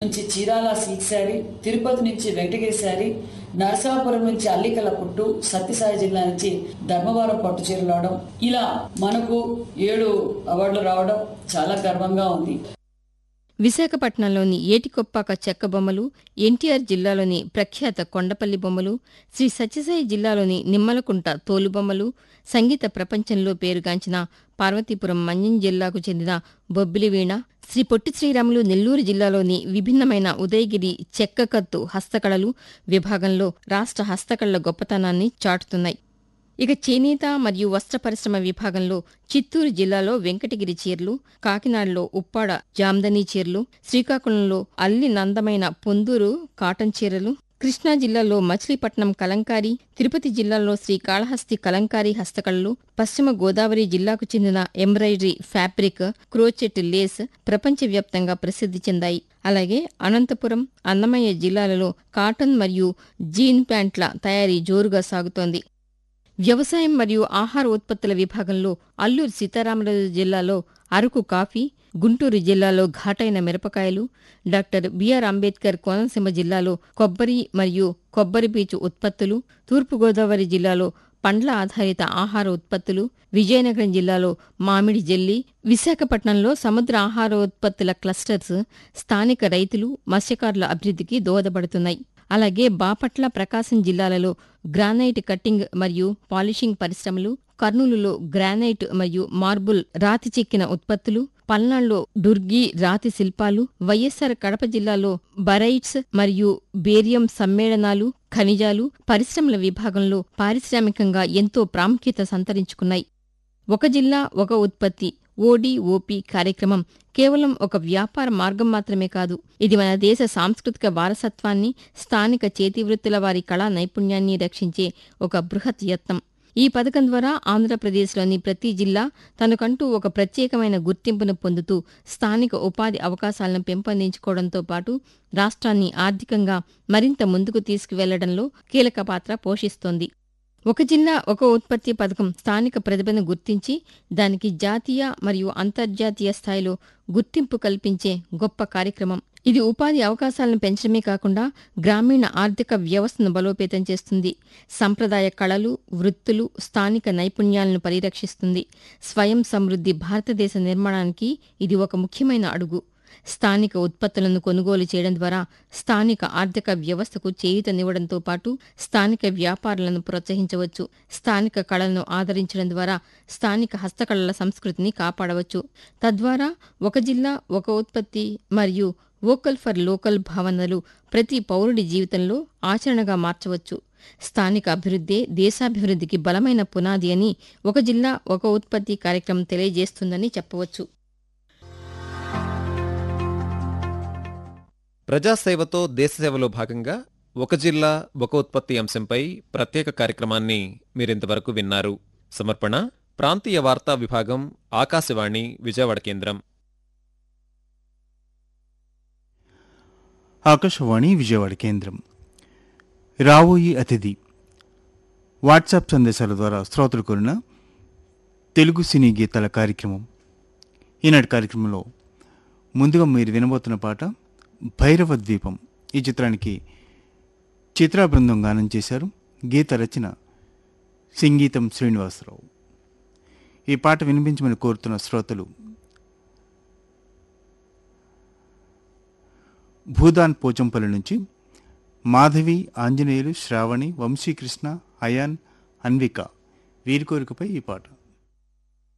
నుంచి చీరాల సిల్క్ శారీ తిరుపతి నుంచి వెంకటగిరి శారీ నరసాపురం నుంచి అల్లికల పుట్టు సత్యసాయి జిల్లా నుంచి ధర్మవరం పట్టు చీరలు రావడం ఇలా మనకు ఏడు అవార్డులు రావడం చాలా గర్వంగా ఉంది విశాఖపట్నంలోని ఏటికొప్పాక చెక్క బొమ్మలు ఎన్టీఆర్ జిల్లాలోని ప్రఖ్యాత కొండపల్లి బొమ్మలు శ్రీ సత్యసాయి జిల్లాలోని నిమ్మలకుంట తోలుబొమ్మలు సంగీత ప్రపంచంలో పేరుగాంచిన పార్వతీపురం మన్యం జిల్లాకు చెందిన బొబ్బిలి వీణ శ్రీ పొట్టి శ్రీరాములు నెల్లూరు జిల్లాలోని విభిన్నమైన ఉదయగిరి చెక్కకత్తు హస్తకళలు విభాగంలో రాష్ట్ర హస్తకళల గొప్పతనాన్ని చాటుతున్నాయి ఇక చేనేత మరియు వస్త్ర పరిశ్రమ విభాగంలో చిత్తూరు జిల్లాలో వెంకటగిరి చీరలు కాకినాడలో ఉప్పాడ జామ్దనీ చీరలు శ్రీకాకుళంలో అల్లి నందమైన పొందూరు కాటన్ చీరలు కృష్ణా జిల్లాలో మచిలీపట్నం కలంకారీ తిరుపతి జిల్లాలో శ్రీ కాళహస్తి కలంకారీ హస్తకళలు పశ్చిమ గోదావరి జిల్లాకు చెందిన ఎంబ్రాయిడరీ ఫ్యాబ్రిక్ క్రోచెట్ లేస్ ప్రపంచవ్యాప్తంగా ప్రసిద్ధి చెందాయి అలాగే అనంతపురం అన్నమయ్య జిల్లాలలో కాటన్ మరియు జీన్ ప్యాంట్ల తయారీ జోరుగా సాగుతోంది వ్యవసాయం మరియు ఆహార ఉత్పత్తుల విభాగంలో అల్లూరు సీతారామరాజు జిల్లాలో అరకు కాఫీ గుంటూరు జిల్లాలో ఘాటైన మిరపకాయలు డాక్టర్ బిఆర్ అంబేద్కర్ కోనసీమ జిల్లాలో కొబ్బరి మరియు కొబ్బరి పీచు ఉత్పత్తులు తూర్పుగోదావరి జిల్లాలో పండ్ల ఆధారిత ఆహార ఉత్పత్తులు విజయనగరం జిల్లాలో మామిడి జెల్లి విశాఖపట్నంలో సముద్ర ఆహార ఉత్పత్తుల క్లస్టర్స్ స్థానిక రైతులు మత్స్యకారుల అభివృద్ధికి దోహదపడుతున్నాయి అలాగే బాపట్ల ప్రకాశం జిల్లాలలో గ్రానైట్ కట్టింగ్ మరియు పాలిషింగ్ పరిశ్రమలు కర్నూలులో గ్రానైట్ మరియు మార్బుల్ రాతి చెక్కిన ఉత్పత్తులు పల్నాడులో డుర్గి రాతి శిల్పాలు వైఎస్సార్ కడప జిల్లాలో బరైట్స్ మరియు బేరియం సమ్మేళనాలు ఖనిజాలు పరిశ్రమల విభాగంలో పారిశ్రామికంగా ఎంతో ప్రాముఖ్యత సంతరించుకున్నాయి ఒక జిల్లా ఒక ఉత్పత్తి ఓడిఓపి కార్యక్రమం కేవలం ఒక వ్యాపార మార్గం మాత్రమే కాదు ఇది మన దేశ సాంస్కృతిక వారసత్వాన్ని స్థానిక చేతివృత్తుల వారి కళా నైపుణ్యాన్ని రక్షించే ఒక బృహత్ యత్నం ఈ పథకం ద్వారా ఆంధ్రప్రదేశ్లోని ప్రతి జిల్లా తనకంటూ ఒక ప్రత్యేకమైన గుర్తింపును పొందుతూ స్థానిక ఉపాధి అవకాశాలను పెంపొందించుకోవడంతో పాటు రాష్ట్రాన్ని ఆర్థికంగా మరింత ముందుకు తీసుకువెళ్లడంలో కీలక పాత్ర పోషిస్తోంది ఒక జిల్లా ఒక ఉత్పత్తి పథకం స్థానిక ప్రతిభను గుర్తించి దానికి జాతీయ మరియు అంతర్జాతీయ స్థాయిలో గుర్తింపు కల్పించే గొప్ప కార్యక్రమం ఇది ఉపాధి అవకాశాలను పెంచడమే కాకుండా గ్రామీణ ఆర్థిక వ్యవస్థను బలోపేతం చేస్తుంది సంప్రదాయ కళలు వృత్తులు స్థానిక నైపుణ్యాలను పరిరక్షిస్తుంది స్వయం సమృద్ధి భారతదేశ నిర్మాణానికి ఇది ఒక ముఖ్యమైన అడుగు స్థానిక ఉత్పత్తులను కొనుగోలు చేయడం ద్వారా స్థానిక ఆర్థిక వ్యవస్థకు చేయూతనివ్వడంతో పాటు స్థానిక వ్యాపారులను ప్రోత్సహించవచ్చు స్థానిక కళలను ఆదరించడం ద్వారా స్థానిక హస్తకళల సంస్కృతిని కాపాడవచ్చు తద్వారా ఒక జిల్లా ఒక ఉత్పత్తి మరియు వోకల్ ఫర్ లోకల్ భావనలు ప్రతి పౌరుడి జీవితంలో ఆచరణగా మార్చవచ్చు స్థానిక అభివృద్ధే దేశాభివృద్ధికి బలమైన పునాది అని ఒక జిల్లా ఒక ఉత్పత్తి కార్యక్రమం తెలియజేస్తుందని చెప్పవచ్చు ప్రజాసేవతో దేశసేవలో భాగంగా ఒక జిల్లా ఒక ఉత్పత్తి అంశంపై ప్రత్యేక కార్యక్రమాన్ని మీరింతవరకు విన్నారు సమర్పణ ప్రాంతీయ వార్తా విభాగం ఆకాశవాణి విజయవాడ కేంద్రం ఆకాశవాణి విజయవాడ కేంద్రం రావోయి అతిథి వాట్సాప్ సందేశాల ద్వారా శ్రోతలు కోరిన తెలుగు సినీ గీతాల కార్యక్రమం ఈనాటి కార్యక్రమంలో ముందుగా మీరు వినబోతున్న పాట భైరవ ద్వీపం ఈ చిత్రానికి చిత్రా బృందం గానం చేశారు గీత రచన సంగీతం శ్రీనివాసరావు ఈ పాట వినిపించమని కోరుతున్న శ్రోతలు భూదాన్ పోచంపల్లి నుంచి మాధవి ఆంజనేయులు శ్రావణి వంశీకృష్ణ అయాన్ అన్విక వీరి కోరికపై ఈ పాట